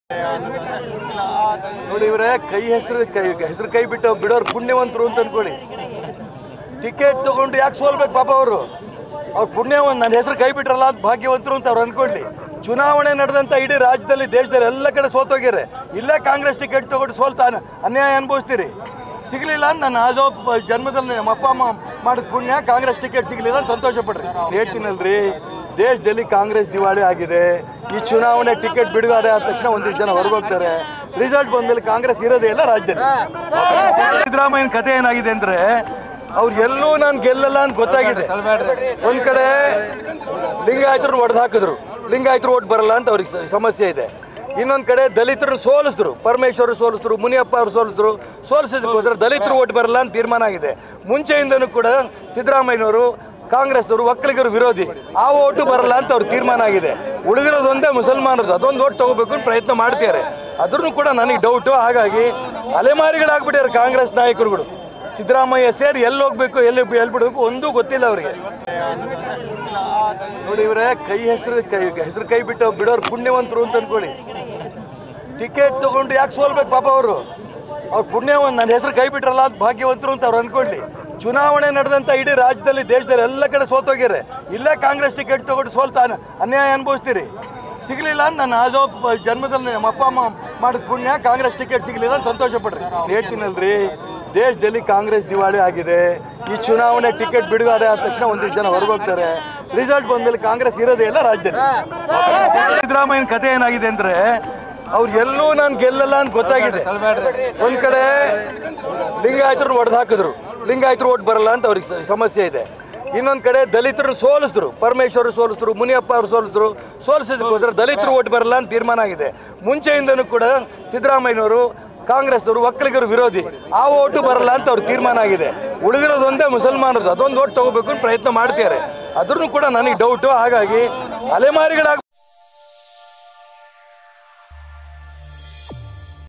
ನೋಡಿ ಇವರೇ ಕೈ ಹೆಸರು ಕೈ ಹೆಸರು ಕೈ ಬಿಟ್ಟು ಬಿಡೋರು ಪುಣ್ಯವಂತರು ಅಂತ ಅನ್ಕೊಳ್ಳಿ ಟಿಕೆಟ್ ತಗೊಂಡು ಯಾಕೆ ಸೋಲ್ಬೇಕು ಪಾಪ ಅವರು ಅವ್ರು ಪುಣ್ಯವಂತ ನನ್ನ ಹೆಸರು ಕೈ ಬಿಟ್ರಲ್ಲ ಅದು ಭಾಗ್ಯವಂತರು ಅಂತ ಅವ್ರು ಅನ್ಕೊಳ್ಳಿ ಚುನಾವಣೆ ನಡೆದಂತ ಇಡೀ ರಾಜ್ಯದಲ್ಲಿ ದೇಶದಲ್ಲಿ ಎಲ್ಲ ಕಡೆ ಸೋತೋಗ್ಯಾರೆ ಇಲ್ಲೇ ಕಾಂಗ್ರೆಸ್ ಟಿಕೆಟ್ ತಗೊಂಡು ಸೋಲ್ತಾ ಅನ- ಅನ್ಯಾಯ ಅನುಭವಿಸ್ತೀರಿ ಸಿಗ್ಲಿಲ್ಲ ಅಂತ ನನ್ನ ಆಜೋ ಪ- ಜನ್ಮದಲ್ಲಿ ನಮ್ಮ ಅಪ್ಪ ಅಮ್ಮ ಮಾಡಿದ ಪುಣ್ಯ ಕಾಂಗ್ರೆಸ್ ಟಿಕೆಟ್ ಸಿಗ್ಲಿಲ್ಲ ಅಂತ ಸಂತೋಷ ಪಡ್ರಿ ಹೇಳ್ತೀನಲ್ರಿ ದೇಶದಲ್ಲಿ ಕಾಂಗ್ರೆಸ್ ದಿವಾಳಿ ಆಗಿದೆ ಈ ಚುನಾವಣೆ ಟಿಕೆಟ್ ಬಿಡುಗಡೆ ಆದ ತಕ್ಷಣ ಒಂದಿಷ್ಟು ಜನ ಹೊರಗೋಗ್ತಾರೆ ರಿಸಲ್ಟ್ ಬಂದ್ಮೇಲೆ ಕಾಂಗ್ರೆಸ್ ಇರೋದೇ ಇಲ್ಲ ರಾಜ್ಯದಲ್ಲಿ ಸಿದ್ದರಾಮಯ್ಯನ ಕಥೆ ಏನಾಗಿದೆ ಅಂದ್ರೆ ಅವ್ರು ಎಲ್ಲೂ ನಾನು ಗೆಲ್ಲಲ್ಲ ಅಂತ ಗೊತ್ತಾಗಿದೆ ಒಂದ್ ಕಡೆ ಲಿಂಗಾಯತರು ಒಡೆದು ಹಾಕಿದ್ರು ಲಿಂಗಾಯತರು ಓಟ್ ಬರಲ್ಲ ಅಂತ ಅವ್ರಿಗೆ ಸ- ಸಮಸ್ಯೆ ಇದೆ ಇನ್ನೊಂದ್ ಕಡೆ ದಲಿತರನ್ನು ಸೋಲಿಸಿದ್ರು ಪರಮೇಶ್ವರ್ ಸೋಲಿಸಿದ್ರು ಮುನಿಯಪ್ಪ ಅವರು ಸೋಲಿಸಿದ್ರು ಸೋಲಿಸಿದಕ್ಕೋಸ್ಕರ ದಲಿತರು ಓಟ್ ಬರಲ್ಲ ಅಂತ ತೀರ್ಮಾನ ಆಗಿದೆ ಮುಂಚೆಯಿಂದನೂ ಕೂಡ ಸಿದ್ದರಾಮಯ್ಯನವರು ಕಾಂಗ್ರೆಸ್ನವರು ಒಕ್ಕಲಿಗರು ವಿರೋಧಿ ಆ ಓಟು ಬರಲ್ಲ ಅಂತ ಅವ್ರ ತೀರ್ಮಾನ ಆಗಿದೆ ಉಳಿದಿರೋದು ಒಂದೇ ಮುಸಲ್ಮಾನರದು ಅದೊಂದು ಓಟ್ ತಗೋಬೇಕು ಅಂತ ಪ್ರಯತ್ನ ಮಾಡ್ತಾರೆ ಅದ್ರೂ ಕೂಡ ನನಗೆ ಡೌಟು ಹಾಗಾಗಿ ಅಲೆಮಾರಿಗಳಾಗ್ಬಿಟ್ಟಾರೆ ಕಾಂಗ್ರೆಸ್ ನಾಯಕರುಗಳು ಸಿದ್ದರಾಮಯ್ಯ ಸೇರಿ ಎಲ್ಲಿ ಹೋಗ್ಬೇಕು ಎಲ್ಲಿ ಎಲ್ಲಿ ಬಿಡಬೇಕು ಒಂದೂ ಗೊತ್ತಿಲ್ಲ ಅವರಿಗೆ ನೋಡಿ ಇವರೇ ಕೈ ಹೆಸರು ಕೈ ಹೆಸರು ಕೈ ಬಿಟ್ಟು ಬಿಡೋರು ಪುಣ್ಯವಂತರು ಅಂತ ಅನ್ಕೊಳ್ಳಿ ಟಿಕೆಟ್ ತಗೊಂಡು ಯಾಕೆ ಸೋಲ್ಬೇಕು ಪಾಪ ಅವರು ಅವ್ರು ಪುಣ್ಯವಂತ ನನ್ನ ಹೆಸರು ಕೈ ಬಿಟ್ರಲ್ಲ ಅದು ಭಾಗ್ಯವಂತರು ಅಂತ ಅವ್ರು ಅನ್ಕೊಳ್ಳಿ ಚುನಾವಣೆ ನಡೆದಂತ ಇಡೀ ರಾಜ್ಯದಲ್ಲಿ ದೇಶದಲ್ಲಿ ಎಲ್ಲ ಕಡೆ ಸೋತೋಗ್ಯಾರೆ ಇಲ್ಲೇ ಕಾಂಗ್ರೆಸ್ ಟಿಕೆಟ್ ತಗೊಂಡು ಸೋಲ್ತಾ ಅನ- ಅನ್ಯಾಯ ಅನುಭವಿಸ್ತೀರಿ ಸಿಗ್ಲಿಲ್ಲ ಅಂತ ನನ್ನ ಆಜೋ ಪ- ಜನ್ಮದಲ್ಲಿ ನಮ್ಮ ಅಪ್ಪ ಅಮ್ಮ ಮಾಡಿದ ಪುಣ್ಯ ಕಾಂಗ್ರೆಸ್ ಟಿಕೆಟ್ ಸಿಗ್ಲಿಲ್ಲ ಅಂತ ಸಂತೋಷ ಪಡ್ರಿ ಹೇಳ್ತೀನಲ್ರಿ ದೇಶದಲ್ಲಿ ಕಾಂಗ್ರೆಸ್ ದಿವಾಳಿ ಆಗಿದೆ ಈ ಚುನಾವಣೆ ಟಿಕೆಟ್ ಬಿಡುಗಡೆ ಆದ ತಕ್ಷಣ ಒಂದಿಷ್ಟು ಜನ ಹೊರಗೋಗ್ತಾರೆ ರಿಸಲ್ಟ್ ಬಂದ್ಮೇಲೆ ಕಾಂಗ್ರೆಸ್ ಇರೋದೇ ಇಲ್ಲ ರಾಜ್ಯದಲ್ಲಿ ಸಿದ್ದರಾಮಯ್ಯನ ಕಥೆ ಏನಾಗಿದೆ ಅಂದ್ರೆ ಅವ್ರು ಎಲ್ಲೂ ನಾನು ಗೆಲ್ಲಲ್ಲ ಅಂತ ಗೊತ್ತಾಗಿದೆ ಒಂದ್ ಕಡೆ ಲಿಂಗಾಯತರು ಒಡೆದು ಹಾಕಿದ್ರು ಲಿಂಗಾಯತರು ಓಟ್ ಬರಲ್ಲ ಅಂತ ಅವ್ರಿಗೆ ಸ- ಸಮಸ್ಯೆ ಇದೆ ಇನ್ನೊಂದ್ ಕಡೆ ದಲಿತರನ್ನು ಸೋಲಿಸಿದ್ರು ಪರಮೇಶ್ವರ್ ಸೋಲಿಸಿದ್ರು ಮುನಿಯಪ್ಪ ಅವರು ಸೋಲಿಸಿದ್ರು ಸೋಲಿಸಿದಕ್ಕೋಸ್ಕರ ದಲಿತರು ಓಟ್ ಬರಲ್ಲ ಅಂತ ತೀರ್ಮಾನ ಆಗಿದೆ ಮುಂಚೆಯಿಂದನೂ ಕೂಡ ಸಿದ್ದರಾಮಯ್ಯನವರು ಕಾಂಗ್ರೆಸ್ನವರು ಒಕ್ಕಲಿಗರು ವಿರೋಧಿ ಆ ಓಟು ಬರಲ್ಲ ಅಂತ ಅವ್ರ ತೀರ್ಮಾನ ಆಗಿದೆ ಉಳಿದಿರೋದು ಒಂದೇ ಮುಸಲ್ಮಾನರದು ಅದೊಂದು ಓಟ್ ತಗೋಬೇಕು ಅಂತ ಪ್ರಯತ್ನ ಮಾಡ್ತಾರೆ ಅದ್ರೂ ಕೂಡ ನನಗೆ ಡೌಟು ಹಾಗಾಗಿ ಅಲೆಮಾರಿಗಳಾಗ